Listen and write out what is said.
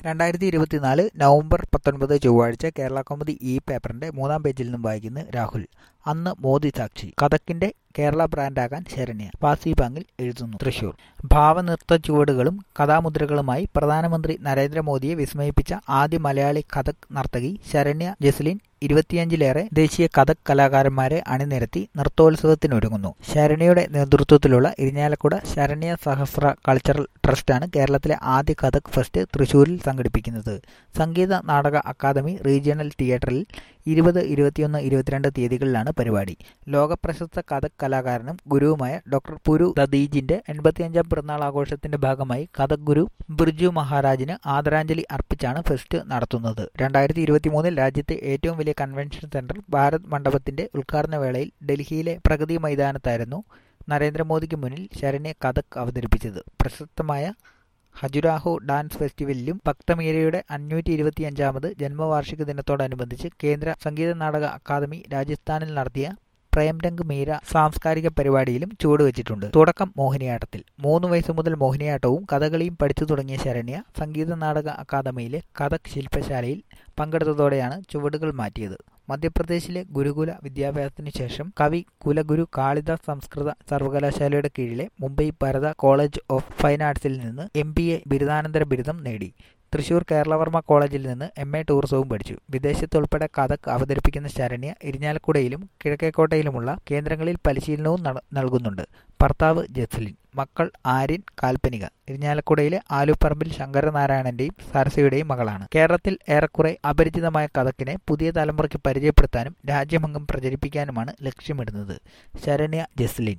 രണ്ടായിരത്തി ഇരുപത്തിനാല് നവംബർ പത്തൊൻപത് ചൊവ്വാഴ്ച കേരള കൗമുദി ഈ പേപ്പറിന്റെ മൂന്നാം പേജിൽ നിന്നും വായിക്കുന്നു രാഹുൽ അന്ന് മോദി സാക്ഷി കഥക്കിന്റെ കേരള ബ്രാൻഡാകാൻ ശരണ്യ പാസി ബാങ്കിൽ എഴുതുന്നു തൃശൂർ ഭാവനൃത്ത ചുവടുകളും കഥാമുദ്രകളുമായി പ്രധാനമന്ത്രി നരേന്ദ്രമോദിയെ വിസ്മയിപ്പിച്ച ആദ്യ മലയാളി കഥക് നർത്തകി ശരണ്യ ജസ്ലിൻ ഇരുപത്തിയഞ്ചിലേറെ ദേശീയ കഥക് കലാകാരന്മാരെ അണിനിരത്തി നൃത്തോത്സവത്തിനൊരുങ്ങുന്നു ശരണ്യയുടെ നേതൃത്വത്തിലുള്ള ഇരിഞ്ഞാലക്കുട ശരണ്യ സഹസ്ര കൾച്ചറൽ ട്രസ്റ്റാണ് കേരളത്തിലെ ആദ്യ കഥക് ഫെസ്റ്റ് തൃശൂരിൽ സംഘടിപ്പിക്കുന്നത് സംഗീത നാടക അക്കാദമി റീജിയണൽ തിയേറ്ററിൽ ഇരുപത് ഇരുപത്തിയൊന്ന് ഇരുപത്തിരണ്ട് തീയതികളിലാണ് പരിപാടി ലോകപ്രശസ്ത കഥക് കലാകാരനും ഗുരുവുമായ ഡോക്ടർ പുരു ദദീജിന്റെ എൺപത്തിയഞ്ചാം പിറന്നാൾ ആഘോഷത്തിന്റെ ഭാഗമായി കഥക് ഗുരു ബിർജു മഹാരാജിന് ആദരാഞ്ജലി അർപ്പിച്ചാണ് ഫെസ്റ്റ് നടത്തുന്നത് രണ്ടായിരത്തി ഇരുപത്തിമൂന്നിൽ രാജ്യത്തെ ഏറ്റവും വലിയ കൺവെൻഷൻ സെന്റർ ഭാരത് മണ്ഡപത്തിന്റെ ഉദ്ഘാടന വേളയിൽ ഡൽഹിയിലെ പ്രഗതി മൈതാനത്തായിരുന്നു നരേന്ദ്രമോദിക്ക് മുന്നിൽ ശരണ്യ കഥക് അവതരിപ്പിച്ചത് പ്രശസ്തമായ ഹജുരാഹോ ഡാൻസ് ഫെസ്റ്റിവലിലും ഭക്തമീരയുടെ അഞ്ഞൂറ്റി ഇരുപത്തിയഞ്ചാമത് ജന്മവാർഷിക ദിനത്തോടനുബന്ധിച്ച് കേന്ദ്ര സംഗീത നാടക അക്കാദമി രാജസ്ഥാനിൽ നടത്തിയ പ്രേംരംഗ് മീര സാംസ്കാരിക പരിപാടിയിലും ചുവടുവെച്ചിട്ടുണ്ട് തുടക്കം മോഹിനിയാട്ടത്തിൽ മൂന്ന് വയസ്സു മുതൽ മോഹിനിയാട്ടവും കഥകളിയും പഠിച്ചു തുടങ്ങിയ ശരണ്യ സംഗീത നാടക അക്കാദമിയിലെ കഥക് ശില്പശാലയിൽ പങ്കെടുത്തതോടെയാണ് ചുവടുകൾ മാറ്റിയത് മധ്യപ്രദേശിലെ ഗുരുകുല വിദ്യാഭ്യാസത്തിനു ശേഷം കവി കുലഗുരു കാളിദാസ് സംസ്കൃത സർവകലാശാലയുടെ കീഴിലെ Mumbai Bharata college of fine ആർട്സിൽ നിന്ന് എം ബി എ ബിരുദാനന്തര ബിരുദം നേടി തൃശൂർ കേരളവർമ്മ കോളേജിൽ നിന്ന് എം എ ടൂറിസവും പഠിച്ചു വിദേശത്തുൾപ്പെടെ കഥക് അവതരിപ്പിക്കുന്ന ശരണ്യ ഇരിഞ്ഞാലക്കുടയിലും കിഴക്കേക്കോട്ടയിലുമുള്ള കേന്ദ്രങ്ങളിൽ പരിശീലനവും നൽകുന്നുണ്ട് ഭർത്താവ് ജസ്ലിൻ മക്കൾ ആര്യൻ കാൽപ്പനിക ഇരിഞ്ഞാലക്കുടയിലെ ആലുപ്പറമ്പിൽ ശങ്കരനാരായണന്റെയും സരസയുടെയും മകളാണ് കേരളത്തിൽ ഏറെക്കുറെ അപരിചിതമായ കഥക്കിനെ പുതിയ തലമുറയ്ക്ക് പരിചയപ്പെടുത്താനും രാജ്യമെങ്ങും പ്രചരിപ്പിക്കാനുമാണ് ലക്ഷ്യമിടുന്നത് ശരണ്യ ജസ്ലിൻ